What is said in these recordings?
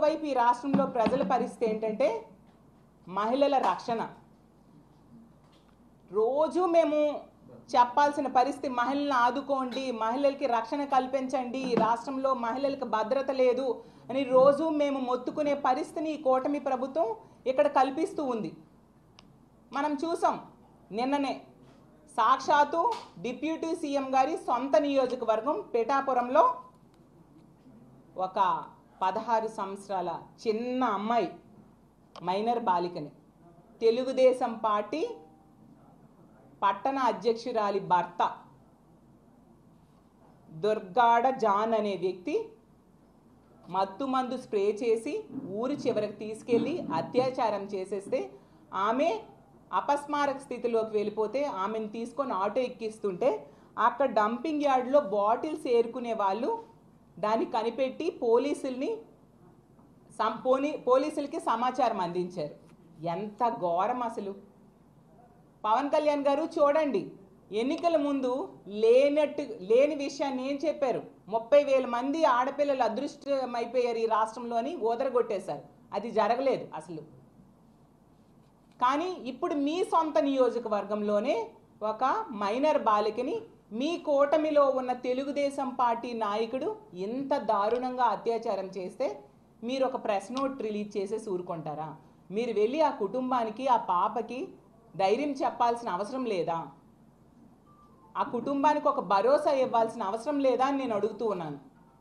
ఇంకోవైపు ఈ రాష్ట్రంలో ప్రజల పరిస్థితి ఏంటంటే మహిళల రక్షణ రోజు మేము చెప్పాల్సిన పరిస్థితి మహిళలను ఆదుకోండి మహిళలకి రక్షణ కల్పించండి ఈ రాష్ట్రంలో మహిళలకు భద్రత లేదు అని రోజు మేము మొత్తుకునే పరిస్థితిని ఈ కూటమి ప్రభుత్వం ఇక్కడ కల్పిస్తూ ఉంది మనం చూసాం నిన్ననే సాక్షాత్తు డిప్యూటీ సీఎం గారి సొంత నియోజకవర్గం పిఠాపురంలో ఒక పదహారు సంవత్సరాల చిన్న అమ్మాయి మైనర్ బాలికని తెలుగుదేశం పార్టీ పట్టణ అధ్యక్షురాలి భర్త దుర్గాడ జాన్ అనే వ్యక్తి మత్తు మందు స్ప్రే చేసి ఊరి చివరికి తీసుకెళ్ళి అత్యాచారం చేసేస్తే ఆమె అపస్మారక స్థితిలోకి వెళ్ళిపోతే ఆమెను తీసుకొని ఆటో ఎక్కిస్తుంటే అక్కడ డంపింగ్ యార్డ్లో బాటిల్స్ ఏరుకునే వాళ్ళు దాన్ని కనిపెట్టి పోలీసుల్ని సం పోనీ పోలీసులకి సమాచారం అందించారు ఎంత ఘోరం అసలు పవన్ కళ్యాణ్ గారు చూడండి ఎన్నికల ముందు లేనట్టు లేని విషయాన్ని ఏం చెప్పారు ముప్పై వేల మంది ఆడపిల్లలు అదృష్టమైపోయారు ఈ రాష్ట్రంలో అని ఓదరగొట్టేశారు అది జరగలేదు అసలు కానీ ఇప్పుడు మీ సొంత నియోజకవర్గంలోనే ఒక మైనర్ బాలికని మీ కూటమిలో ఉన్న తెలుగుదేశం పార్టీ నాయకుడు ఇంత దారుణంగా అత్యాచారం చేస్తే మీరు ఒక ప్రెస్ నోట్ రిలీజ్ చేసేసి ఊరుకుంటారా మీరు వెళ్ళి ఆ కుటుంబానికి ఆ పాపకి ధైర్యం చెప్పాల్సిన అవసరం లేదా ఆ కుటుంబానికి ఒక భరోసా ఇవ్వాల్సిన అవసరం లేదా అని నేను అడుగుతూ ఉన్నాను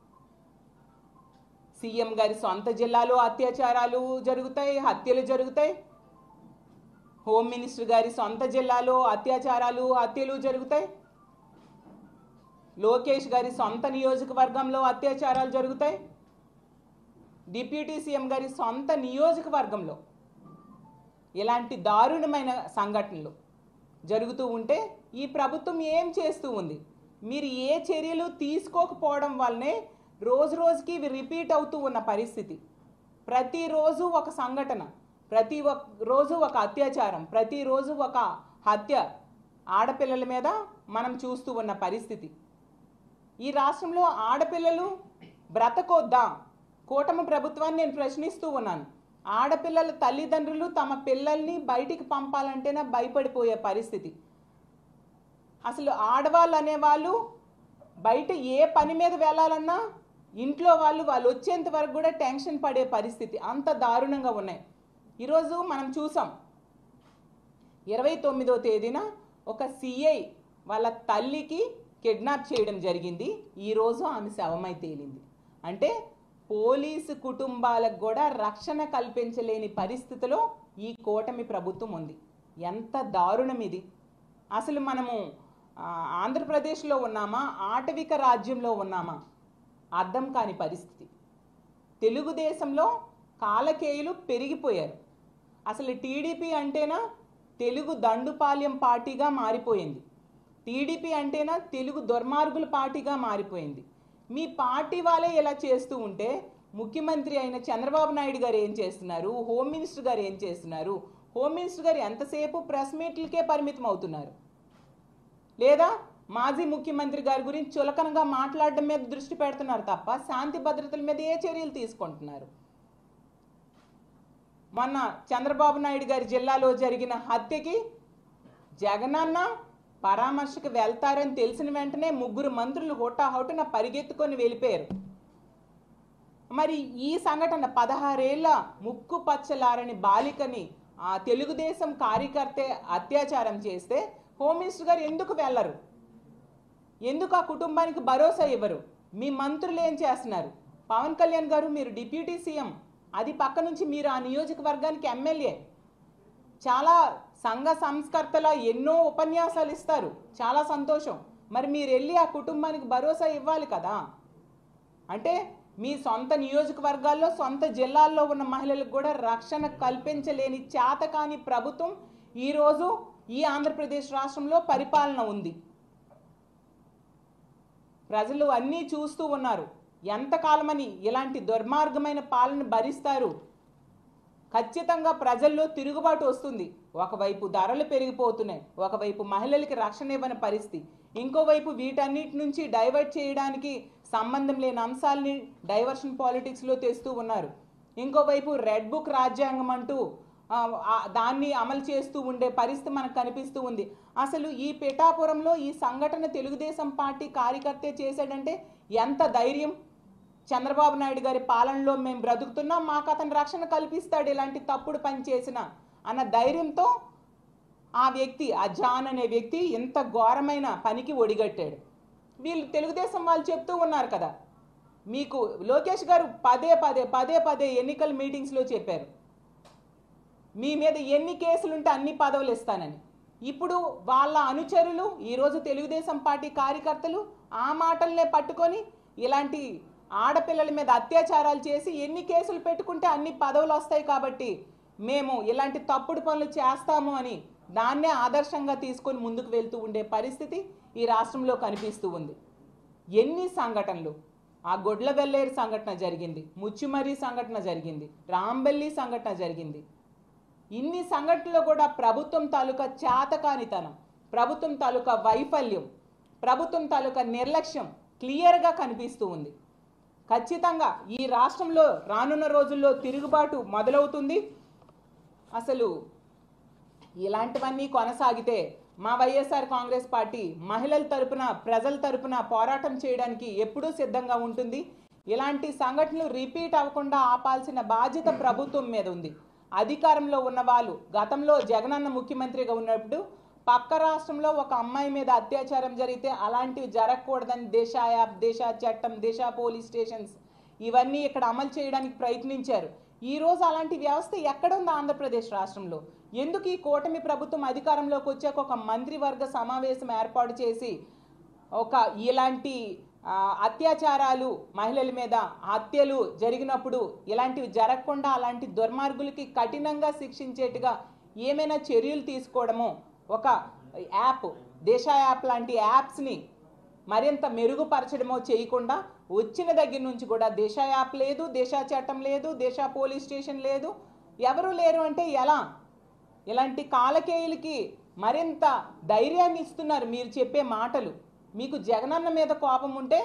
సీఎం గారి సొంత జిల్లాలో అత్యాచారాలు జరుగుతాయి హత్యలు జరుగుతాయి హోమ్ మినిస్టర్ గారి సొంత జిల్లాలో అత్యాచారాలు హత్యలు జరుగుతాయి లోకేష్ గారి సొంత నియోజకవర్గంలో అత్యాచారాలు జరుగుతాయి డిప్యూటీ సీఎం గారి సొంత నియోజకవర్గంలో ఇలాంటి దారుణమైన సంఘటనలు జరుగుతూ ఉంటే ఈ ప్రభుత్వం ఏం చేస్తూ ఉంది మీరు ఏ చర్యలు తీసుకోకపోవడం వల్లనే రోజు రోజుకి ఇవి రిపీట్ అవుతూ ఉన్న పరిస్థితి ప్రతిరోజు ఒక సంఘటన ప్రతి ఒక్ రోజు ఒక అత్యాచారం ప్రతిరోజు ఒక హత్య ఆడపిల్లల మీద మనం చూస్తూ ఉన్న పరిస్థితి ఈ రాష్ట్రంలో ఆడపిల్లలు బ్రతకొద్దా కూటమి ప్రభుత్వాన్ని నేను ప్రశ్నిస్తూ ఉన్నాను ఆడపిల్లల తల్లిదండ్రులు తమ పిల్లల్ని బయటికి పంపాలంటేనే భయపడిపోయే పరిస్థితి అసలు ఆడవాళ్ళు అనేవాళ్ళు బయట ఏ పని మీద వెళ్ళాలన్నా ఇంట్లో వాళ్ళు వాళ్ళు వచ్చేంత వరకు కూడా టెన్షన్ పడే పరిస్థితి అంత దారుణంగా ఉన్నాయి ఈరోజు మనం చూసాం ఇరవై తొమ్మిదో తేదీన ఒక సిఐ వాళ్ళ తల్లికి కిడ్నాప్ చేయడం జరిగింది ఈరోజు ఆమె శవమై తేలింది అంటే పోలీసు కుటుంబాలకు కూడా రక్షణ కల్పించలేని పరిస్థితిలో ఈ కూటమి ప్రభుత్వం ఉంది ఎంత దారుణం ఇది అసలు మనము ఆ, ఆంధ్రప్రదేశ్లో ఉన్నామా ఆటవిక రాజ్యంలో ఉన్నామా అర్థం కాని పరిస్థితి తెలుగుదేశంలో కాలకేయులు పెరిగిపోయారు అసలు టీడీపీ అంటేనా తెలుగు దండుపాల్యం పార్టీగా మారిపోయింది టీడీపీ అంటేనా తెలుగు దుర్మార్గుల పార్టీగా మారిపోయింది మీ పార్టీ వాళ్ళే ఇలా చేస్తూ ఉంటే ముఖ్యమంత్రి అయిన చంద్రబాబు నాయుడు గారు ఏం చేస్తున్నారు హోమ్ మినిస్టర్ గారు ఏం చేస్తున్నారు హోమ్ మినిస్టర్ గారు ఎంతసేపు ప్రెస్ మీట్లకే పరిమితం అవుతున్నారు లేదా మాజీ ముఖ్యమంత్రి గారి గురించి చులకనగా మాట్లాడడం మీద దృష్టి పెడుతున్నారు తప్ప శాంతి భద్రతల మీద ఏ చర్యలు తీసుకుంటున్నారు మొన్న చంద్రబాబు నాయుడు గారి జిల్లాలో జరిగిన హత్యకి జగనన్న పరామర్శకు వెళ్తారని తెలిసిన వెంటనే ముగ్గురు మంత్రులు హుటాహుటిన పరిగెత్తుకొని వెళ్ళిపోయారు మరి ఈ సంఘటన పదహారేళ్ల ముక్కు పచ్చలారని బాలికని ఆ తెలుగుదేశం కార్యకర్తే అత్యాచారం చేస్తే హోమ్ మినిస్టర్ గారు ఎందుకు వెళ్ళరు ఎందుకు ఆ కుటుంబానికి భరోసా ఇవ్వరు మీ మంత్రులు ఏం చేస్తున్నారు పవన్ కళ్యాణ్ గారు మీరు డిప్యూటీ సీఎం అది పక్క నుంచి మీరు ఆ నియోజకవర్గానికి ఎమ్మెల్యే చాలా సంఘ సంస్కర్తల ఎన్నో ఉపన్యాసాలు ఇస్తారు చాలా సంతోషం మరి మీరు వెళ్ళి ఆ కుటుంబానికి భరోసా ఇవ్వాలి కదా అంటే మీ సొంత నియోజకవర్గాల్లో సొంత జిల్లాల్లో ఉన్న మహిళలకు కూడా రక్షణ కల్పించలేని చేతకాని ప్రభుత్వం ఈరోజు ఈ ఆంధ్రప్రదేశ్ రాష్ట్రంలో పరిపాలన ఉంది ప్రజలు అన్నీ చూస్తూ ఉన్నారు ఎంతకాలమని ఇలాంటి దుర్మార్గమైన పాలన భరిస్తారు ఖచ్చితంగా ప్రజల్లో తిరుగుబాటు వస్తుంది ఒకవైపు ధరలు పెరిగిపోతున్నాయి ఒకవైపు మహిళలకి రక్షణ ఇవ్వని పరిస్థితి ఇంకోవైపు వీటన్నిటి నుంచి డైవర్ట్ చేయడానికి సంబంధం లేని అంశాలని డైవర్షన్ పాలిటిక్స్లో తెస్తూ ఉన్నారు ఇంకోవైపు రెడ్ బుక్ రాజ్యాంగం అంటూ ఆ, ఆ, దాన్ని అమలు చేస్తూ ఉండే పరిస్థితి మనకు కనిపిస్తూ ఉంది అసలు ఈ పిఠాపురంలో ఈ సంఘటన తెలుగుదేశం పార్టీ కార్యకర్తే చేశాడంటే ఎంత ధైర్యం చంద్రబాబు నాయుడు గారి పాలనలో మేము బ్రతుకుతున్నాం మాకు అతను రక్షణ కల్పిస్తాడు ఇలాంటి తప్పుడు పని చేసిన అన్న ధైర్యంతో ఆ వ్యక్తి ఆ జాన్ అనే వ్యక్తి ఎంత ఘోరమైన పనికి ఒడిగట్టాడు వీళ్ళు తెలుగుదేశం వాళ్ళు చెప్తూ ఉన్నారు కదా మీకు లోకేష్ గారు పదే పదే పదే పదే ఎన్నికల మీటింగ్స్లో చెప్పారు మీ మీద ఎన్ని కేసులుంటే అన్ని పదవులు ఇస్తానని ఇప్పుడు వాళ్ళ అనుచరులు ఈరోజు తెలుగుదేశం పార్టీ కార్యకర్తలు ఆ మాటలనే పట్టుకొని ఇలాంటి ఆడపిల్లల మీద అత్యాచారాలు చేసి ఎన్ని కేసులు పెట్టుకుంటే అన్ని పదవులు వస్తాయి కాబట్టి మేము ఇలాంటి తప్పుడు పనులు చేస్తాము అని దాన్నే ఆదర్శంగా తీసుకొని ముందుకు వెళ్తూ ఉండే పరిస్థితి ఈ రాష్ట్రంలో కనిపిస్తూ ఉంది ఎన్ని సంఘటనలు ఆ గొడ్ల వెల్లేరు సంఘటన జరిగింది ముచ్చుమరి సంఘటన జరిగింది రాంబెల్లి సంఘటన జరిగింది ఇన్ని సంఘటనలు కూడా ప్రభుత్వం తాలూకా చేతకానితనం ప్రభుత్వం తాలూకా వైఫల్యం ప్రభుత్వం తాలూకా నిర్లక్ష్యం క్లియర్గా కనిపిస్తూ ఉంది ఖచ్చితంగా ఈ రాష్ట్రంలో రానున్న రోజుల్లో తిరుగుబాటు మొదలవుతుంది అసలు ఇలాంటివన్నీ కొనసాగితే మా వైఎస్ఆర్ కాంగ్రెస్ పార్టీ మహిళల తరపున ప్రజల తరపున పోరాటం చేయడానికి ఎప్పుడూ సిద్ధంగా ఉంటుంది ఇలాంటి సంఘటనలు రిపీట్ అవ్వకుండా ఆపాల్సిన బాధ్యత ప్రభుత్వం మీద ఉంది అధికారంలో ఉన్న వాళ్ళు గతంలో జగనన్న ముఖ్యమంత్రిగా ఉన్నప్పుడు పక్క రాష్ట్రంలో ఒక అమ్మాయి మీద అత్యాచారం జరిగితే అలాంటివి జరగకూడదని దేశ యాప్ దేశ చట్టం దేశ పోలీస్ స్టేషన్స్ ఇవన్నీ ఇక్కడ అమలు చేయడానికి ప్రయత్నించారు ఈ రోజు అలాంటి వ్యవస్థ ఎక్కడ ఉంది ఆంధ్రప్రదేశ్ రాష్ట్రంలో ఎందుకు ఈ కూటమి ప్రభుత్వం అధికారంలోకి వచ్చాక ఒక మంత్రివర్గ సమావేశం ఏర్పాటు చేసి ఒక ఇలాంటి ఆ, అత్యాచారాలు మహిళల మీద హత్యలు జరిగినప్పుడు ఇలాంటివి జరగకుండా అలాంటి దుర్మార్గులకి కఠినంగా శిక్షించేట్టుగా ఏమైనా చర్యలు తీసుకోవడమో ఒక యాప్ దేశ యాప్ లాంటి యాప్స్ని మరింత మెరుగుపరచడమో చేయకుండా వచ్చిన దగ్గర నుంచి కూడా దేశ యాప్ లేదు దేశ చట్టం లేదు దేశ పోలీస్ స్టేషన్ లేదు ఎవరు లేరు అంటే ఎలా ఇలాంటి కాలకేయులకి మరింత ధైర్యాన్ని ఇస్తున్నారు మీరు చెప్పే మాటలు మీకు జగనన్న మీద కోపం ఉంటే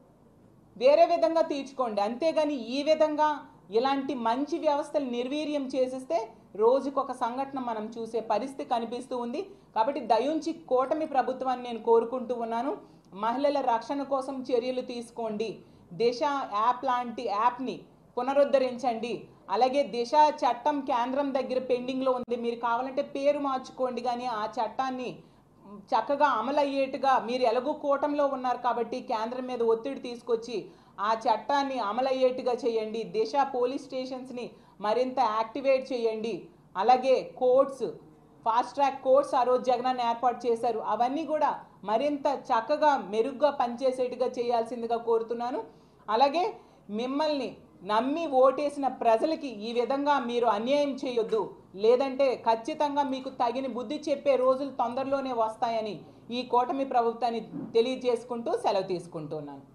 వేరే విధంగా తీర్చుకోండి అంతేగాని ఈ విధంగా ఇలాంటి మంచి వ్యవస్థలు నిర్వీర్యం చేసేస్తే రోజుకొక సంఘటన మనం చూసే పరిస్థితి కనిపిస్తూ ఉంది కాబట్టి దయుంచి కూటమి ప్రభుత్వాన్ని నేను కోరుకుంటూ ఉన్నాను మహిళల రక్షణ కోసం చర్యలు తీసుకోండి దిశ యాప్ లాంటి యాప్ని పునరుద్ధరించండి అలాగే దిశ చట్టం కేంద్రం దగ్గర పెండింగ్లో ఉంది మీరు కావాలంటే పేరు మార్చుకోండి కానీ ఆ చట్టాన్ని చక్కగా అమలు అయ్యేట్టుగా మీరు ఎలాగో కూటంలో ఉన్నారు కాబట్టి కేంద్రం మీద ఒత్తిడి తీసుకొచ్చి ఆ చట్టాన్ని అమలు అయ్యేట్టుగా చేయండి దిశ పోలీస్ స్టేషన్స్ని మరింత యాక్టివేట్ చేయండి అలాగే కోర్ట్స్ ఫాస్ట్ ట్రాక్ కోర్ట్స్ ఆ రోజు జగనన్న ఏర్పాటు చేశారు అవన్నీ కూడా మరింత చక్కగా మెరుగ్గా పనిచేసేట్టుగా చేయాల్సిందిగా కోరుతున్నాను అలాగే మిమ్మల్ని నమ్మి ఓటేసిన ప్రజలకి ఈ విధంగా మీరు అన్యాయం చేయొద్దు లేదంటే ఖచ్చితంగా మీకు తగిన బుద్ధి చెప్పే రోజులు తొందరలోనే వస్తాయని ఈ కూటమి ప్రభుత్వాన్ని తెలియజేసుకుంటూ సెలవు తీసుకుంటున్నాను